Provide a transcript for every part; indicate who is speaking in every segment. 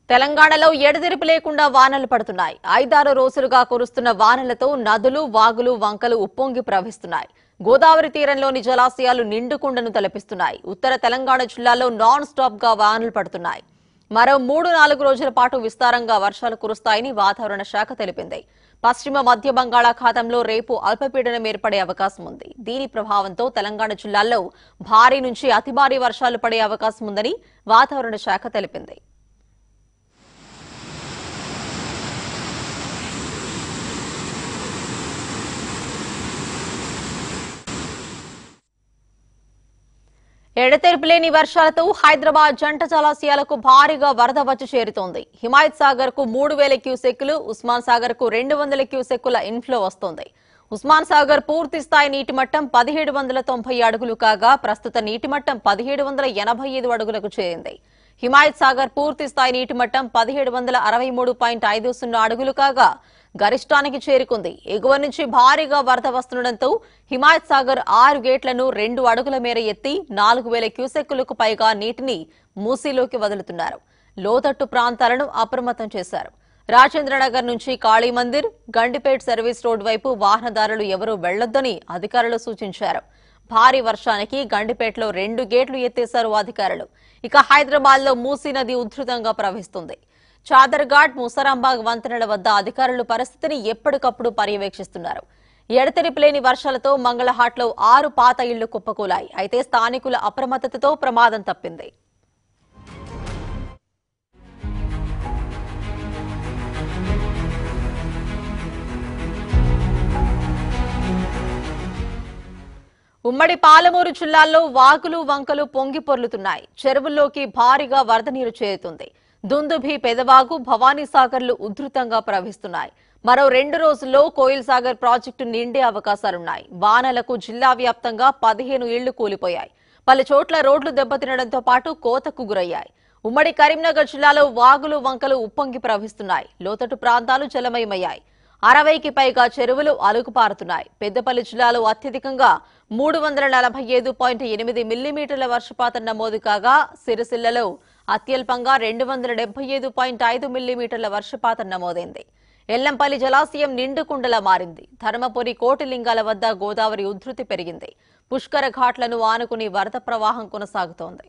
Speaker 1: తెలంగాణలో ఎడతెరిపి లేకుండా వానలు పడుతున్నాయి ఐదారు రోజులుగా కురుస్తున్న వానలతో నదులు వాగులు వంకలు ఉప్పొంగి ప్రవహిస్తున్నాయి గోదావరి తీరంలోని జలాశయాలు నిండుకుండను తలపిస్తున్నాయి ఉత్తర తెలంగాణ జిల్లాలో నాన్ స్టాప్ గా వానలు పడుతున్నాయి మరో మూడు నాలుగు రోజుల పాటు విస్తారంగా వర్షాలు కురుస్తాయని వాతావరణ శాఖ తెలిపింది పశ్చిమ మధ్య బంగాళాఖాతంలో రేపు అల్పపీడనం ఏర్పడే అవకాశం ఉంది దీని ప్రభావంతో తెలంగాణ జిల్లాల్లో భారీ నుంచి అతి భారీ వర్షాలు పడే అవకాశం ఉందని వాతావరణ శాఖ తెలిపింది ఎడతెరిపి లేని వర్షాలతో హైదరాబాద్ జంట జలాశయాలకు భారీగా వరద వచ్చి చేరుతోంది హిమాయత్ సాగర్ కు మూడు వేల క్యూసెక్కులు ఉస్మాన్ సాగర్ కు రెండు వందల క్యూసెక్కుల ఇన్ఫ్లో వస్తోంది ఉస్మాన్ సాగర్ పూర్తి స్థాయి నీటి మట్టం పదిహేడు వందల తొంభై అడుగులు కాగా ప్రస్తుత నీటి మట్టం పదిహేడు వందల ఎనభై ఐదు అడుగులకు చేరింది హిమాయత్ సాగర్ పూర్తి స్థాయి నీటి మట్టం పదిహేడు వందల అరవై మూడు పాయింట్ ఐదు సున్నా అడుగులు కాగా గరిష్టానికి చేరుకుంది ఎగువ నుంచి భారీగా వరద వస్తుండటంతో హిమాయత్ సాగర్ ఆరు గేట్లను రెండు అడుగుల మేర ఎత్తి నాలుగు వేల క్యూసెక్కులకు పైగా నీటిని మూసీలోకి వదులుతున్నారు లోతట్టు ప్రాంతాలను అప్రమత్తం చేశారు రాజేంద్రనగర్ నుంచి కాళీమందిర్ గండిపేట్ సర్వీస్ రోడ్ వైపు వాహనదారులు ఎవరూ వెళ్లొద్దని అధికారులు సూచించారు భారీ వర్షానికి గండిపేటలో రెండు గేట్లు ఎత్తేశారు అధికారులు ఇక హైదరాబాద్ లో మూసీ నది ఉధృతంగా ప్రవహిస్తుంది చాదర్ఘాట్ ముసరాంబాగ్ వంతెనల వద్ద అధికారులు పరిస్థితిని ఎప్పటికప్పుడు పర్యవేక్షిస్తున్నారు ఎడతెరిపి లేని వర్షాలతో మంగళహాట్లో ఆరు పాత ఇళ్లు కుప్పకూలాయి అయితే స్థానికుల అప్రమత్తతతో ప్రమాదం తప్పింది ఉమ్మడి పాలమూరు జిల్లాలో వాగులు వంకలు పొంగి పొర్లుతున్నాయి చెరువుల్లోకి భారీగా వరద నీరు చేరుతుంది దుందుభి పెదవాగు భవానీ సాగర్లు ఉధృతంగా ప్రవహిస్తున్నాయి మరో రెండు రోజుల్లో కోయిల్ సాగర్ ప్రాజెక్టు నిండే అవకాశాలున్నాయి వానలకు జిల్లా వ్యాప్తంగా పదిహేను ఇళ్లు కూలిపోయాయి పలు చోట్ల రోడ్లు దెబ్బతినడంతో పాటు కోతకు గురయ్యాయి ఉమ్మడి కరీంనగర్ జిల్లాలో వాగులు వంకలు ఉప్పొంగి ప్రవహిస్తున్నాయి లోతట్టు ప్రాంతాలు జలమయమయ్యాయి అరవైకి పైగా చెరువులు అలుగుపారుతున్నాయి పెద్దపల్లి జిల్లాలో అత్యధికంగా మూడు వందల నలభై ఐదు పాయింట్ ఎనిమిది మిల్లీమీటర్ల వర్షపాతం నమోదు కాగా సిరిసిల్లలో అత్యల్పంగా రెండు వందల డెబ్బై ఐదు పాయింట్ ఐదు మిల్లీమీటర్ల వర్షపాతం నమోదైంది ఎల్లంపల్లి జలాశయం నిండుకుండలా మారింది ధర్మపురి కోటిలింగాల వద్ద గోదావరి ఉధృతి పెరిగింది పుష్కర ఘాట్లను ఆనుకుని వరద ప్రవాహం కొనసాగుతోంది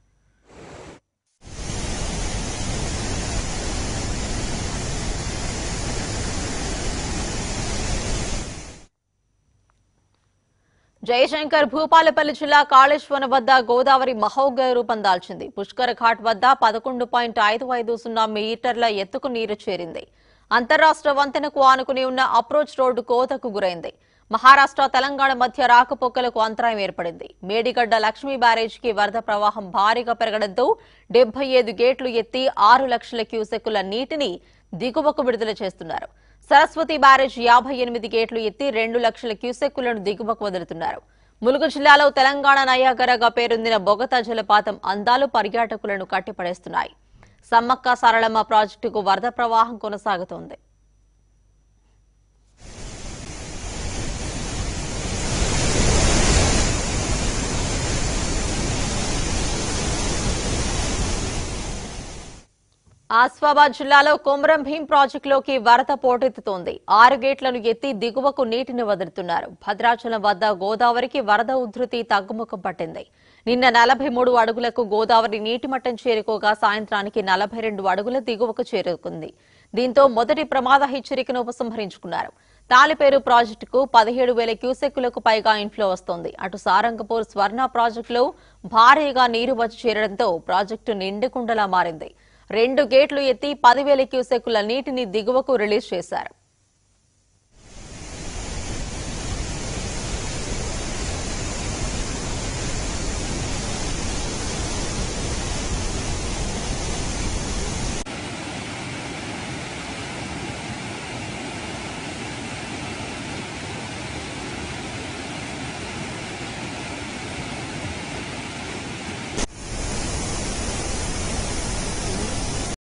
Speaker 1: జయశంకర్ భూపాలపల్లి జిల్లా కాళేశ్వరం వద్ద గోదావరి మహోగ్ర రూపం దాల్చింది పుష్కర ఘాట్ వద్ద పదకొండు పాయింట్ ఐదు ఐదు సున్నా మీటర్ల ఎత్తుకు నీరు చేరింది అంతరాష్ట్ర వంతెనకు ఆనుకుని ఉన్న అప్రోచ్ రోడ్డు కోతకు గురైంది మహారాష్ట్ర తెలంగాణ మధ్య రాకపోకలకు అంతరాయం ఏర్పడింది మేడిగడ్డ లక్ష్మీ బ్యారేజ్కి వరద ప్రవాహం భారీగా పెరగడంతో డెబ్బై ఐదు గేట్లు ఎత్తి ఆరు లక్షల క్యూసెక్కుల నీటిని దిగువకు విడుదల చేస్తున్నారు సరస్వతి బ్యారేజ్ యాభై ఎనిమిది గేట్లు ఎత్తి రెండు లక్షల క్యూసెక్కులను దిగువకు వదులుతున్నారు ములుగు జిల్లాలో తెలంగాణ నయాగరగా పేరొందిన బొగతా జలపాతం అందాలు పర్యాటకులను కట్టిపడేస్తున్నాయి సమ్మక్క సారళమ్మ ప్రాజెక్టుకు వరద ప్రవాహం కొనసాగుతోంది ఆస్ఫాబాద్ జిల్లాలో కొమరం భీం ప్రాజెక్టులోకి వరద పోటెత్తుతోంది ఆరు గేట్లను ఎత్తి దిగువకు నీటిని వదులుతున్నారు భద్రాచలం వద్ద గోదావరికి వరద ఉధృతి తగ్గుముఖం పట్టింది నిన్న నలభై మూడు అడుగులకు గోదావరి నీటి మట్టం చేరుకోగా సాయంత్రానికి నలభై రెండు అడుగుల దిగువకు చేరుకుంది దీంతో మొదటి ప్రమాద హెచ్చరికను ఉపసంహరించుకున్నారు తాలిపేరు ప్రాజెక్టుకు పదిహేడు వేల క్యూసెక్కులకు పైగా ఇన్ఫ్లో వస్తోంది అటు సారంగపూర్ స్వర్ణ ప్రాజెక్టులో భారీగా నీరు వచ్చి చేరడంతో ప్రాజెక్టు నిండుకుండలా మారింది రెండు గేట్లు ఎత్తి పదివేల క్యూసెక్కుల నీటిని దిగువకు రిలీజ్ చేశారు